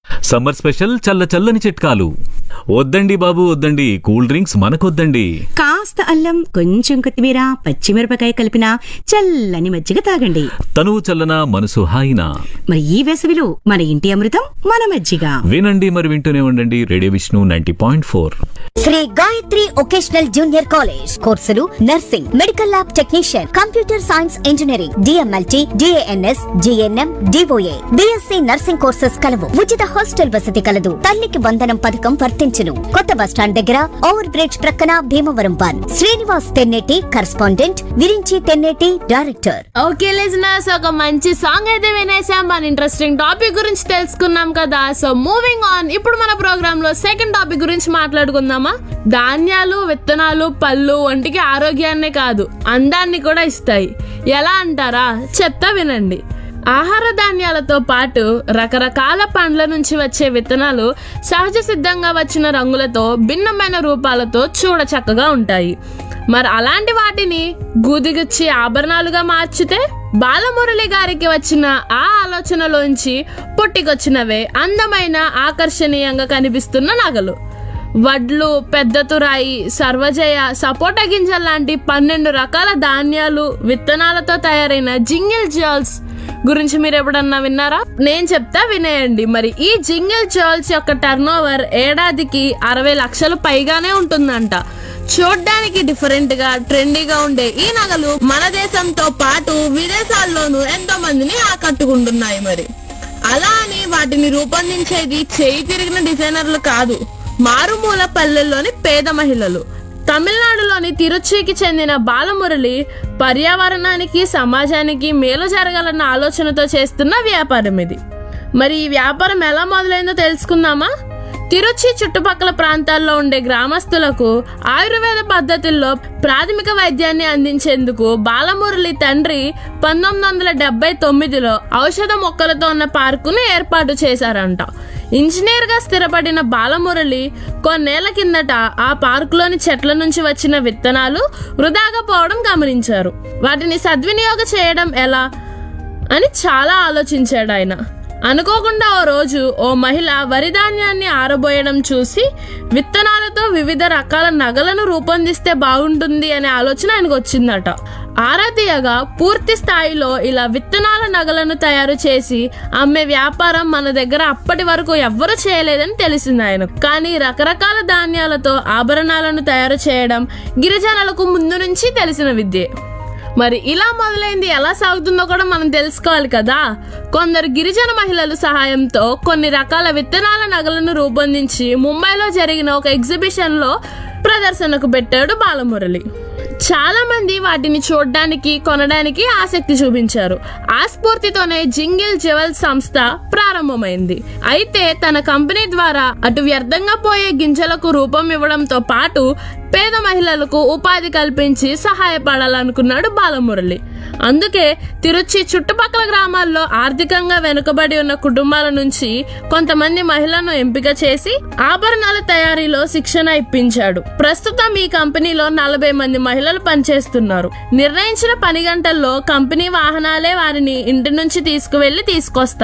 summer special చల్ల చల్లని చిట్కాలు వద్దండి బాబు వద్దండి కూల్ డ్రింక్స్ మనకొద్దండి కాస్త అల్లం కొంచెం కొత్తిమీర పచ్చిమిరపకాయ కలిపిన చల్లని మజ్జిగ తాగండి తనువు చల్లన మనసు హాయిన మరి ఈ వేసవిలో మన ఇంటి అమృతం మన మజ్జిగ వినండి మరి వింటూనే ఉండండి radio Vishnu ninety point four Shri Gayatri vocational junior college కోర్సులు nursing medical lab technician computer science engineering DMLT DNS GNM DOA BSc nursing courses కలవు ఉచిత హాస్టల్ వసతి కలదు తల్లికి వందనం పథకం వర్తించును కొత్త బస్టాండ్ దగ్గర ఓవర్ బ్రిడ్జ్ ప్రక్కన Bhimavaram one Srinivas Tenneti correspondent Virinchi Tenneti director okay listeners ఒక మంచి సాంగ్ అయితే వినేసాం మన ఇంట్రెస్టింగ్ టాపిక్ గురించి తెలుసుకున్నాం కదా సో మూవింగ్ ఆన్ ఇప్పుడు మన ప్రోగ్రామ్ లో సెకండ్ టాపిక్ గురించి మాట్లాడుకుందామా ధాన్యాలు విత్తనాలు పళ్ళు ఒంటికి ఆరోగ్యాన్నే కాదు అందాన్ని కూడా ఇస్తాయి ఎలా అంటారా చెప్తా వినండి ఆహార ధాన్యాలతో పాటు రకరకాల పండ్ల నుంచి వచ్చే విత్తనాలు సహజ సిద్ధంగా వచ్చిన రంగులతో భిన్నమైన రూపాలతో చూడ చక్కగా ఉంటాయి మరి అలాంటి వాటిని గుదిగుచ్చి ఆభరణాలుగా మార్చితే బాలమురళి గారికి వచ్చిన ఆ ఆలోచనలోంచి పుట్టికొచ్చినవే అందమైన ఆకర్షణీయంగా కనిపిస్తున్న నగలు వడ్లు పెద్ద తురాయి సర్వజయ సపోటా గింజల లాంటి పన్నెండు రకాల ధాన్యాలు విత్తనాలతో తయారైన జింగిల్ జ్యువెల్స్ గురించి మీరు ఎప్పుడన్నా విన్నారా నేను చెప్తా వినేయండి మరి ఈ జింగిల్ జ్యువెల్స్ యొక్క టర్న్ ఓవర్ ఏడాదికి అరవై లక్షలు పైగానే ఉంటుందంట చూడ్డానికి డిఫరెంట్ గా ట్రెండీగా ఉండే ఈ నగలు మన దేశంతో పాటు విదేశాల్లోనూ ఎంతో మందిని ఆకట్టుకుంటున్నాయి మరి అలా అని వాటిని రూపొందించేది చేయి తిరిగిన డిజైనర్లు కాదు మారుమూల పల్లెల్లోని పేద మహిళలు తమిళనాడులోని తిరుచికి చెందిన బాలమురళి పర్యావరణానికి సమాజానికి మేలు జరగాలన్న ఆలోచనతో చేస్తున్న వ్యాపారం ఇది మరి ఈ వ్యాపారం ఎలా మొదలైందో తెలుసుకుందామా తిరుచి చుట్టుపక్కల ప్రాంతాల్లో ఉండే గ్రామస్తులకు ఆయుర్వేద పద్ధతుల్లో ప్రాథమిక వైద్యాన్ని అందించేందుకు బాలమురళి తండ్రి పంతొమ్మిది వందల డెబ్బై తొమ్మిదిలో ఔషధ మొక్కలతో ఉన్న పార్కును ఏర్పాటు చేశారంట ఇంజనీర్ గా స్థిరపడిన బాలమురళి కొన్నేళ్ల కిందట ఆ పార్కులోని చెట్ల నుంచి వచ్చిన విత్తనాలు వృధాగా పోవడం గమనించారు వాటిని సద్వినియోగ చేయడం ఎలా అని చాలా ఆలోచించాడు ఆయన అనుకోకుండా ఓ రోజు ఓ మహిళ వరి ధాన్యాన్ని ఆరబోయడం చూసి విత్తనాలతో వివిధ రకాల నగలను రూపొందిస్తే బాగుంటుంది అనే ఆలోచన ఆయనకు వచ్చిందట ఆరాధ్యగా పూర్తి స్థాయిలో ఇలా విత్తనాల నగలను తయారు చేసి అమ్మే వ్యాపారం మన దగ్గర అప్పటి వరకు ఎవ్వరూ చేయలేదని తెలిసింది ఆయన కానీ రకరకాల ధాన్యాలతో ఆభరణాలను తయారు చేయడం గిరిజనులకు ముందు నుంచి తెలిసిన విద్యే మరి ఇలా మొదలైంది ఎలా సాగుతుందో కూడా మనం తెలుసుకోవాలి కదా కొందరు గిరిజన మహిళల సహాయంతో కొన్ని రకాల విత్తనాల నగలను రూపొందించి ముంబైలో జరిగిన ఒక ఎగ్జిబిషన్ లో ప్రదర్శనకు పెట్టాడు బాలమురళి చాలా మంది వాటిని చూడడానికి కొనడానికి ఆసక్తి చూపించారు ఆ స్ఫూర్తితోనే జింగిల్ జ్యువెల్స్ సంస్థ ప్రారంభమైంది అయితే తన కంపెనీ ద్వారా అటు వ్యర్థంగా పోయే గింజలకు రూపం ఇవ్వడంతో పాటు పేద మహిళలకు ఉపాధి కల్పించి సహాయపడాలనుకున్నాడు బాలమురళి అందుకే తిరుచి చుట్టుపక్కల గ్రామాల్లో ఆర్థికంగా వెనుకబడి ఉన్న కుటుంబాల నుంచి కొంతమంది మహిళలను ఎంపిక చేసి ఆభరణాల తయారీలో శిక్షణ ఇప్పించాడు ప్రస్తుతం ఈ కంపెనీలో నలభై మంది మహిళలు పనిచేస్తున్నారు నిర్ణయించిన పని గంటల్లో కంపెనీ వాహనాలే వారిని ఇంటి నుంచి తీసుకువెళ్లి తీసుకొస్తాయి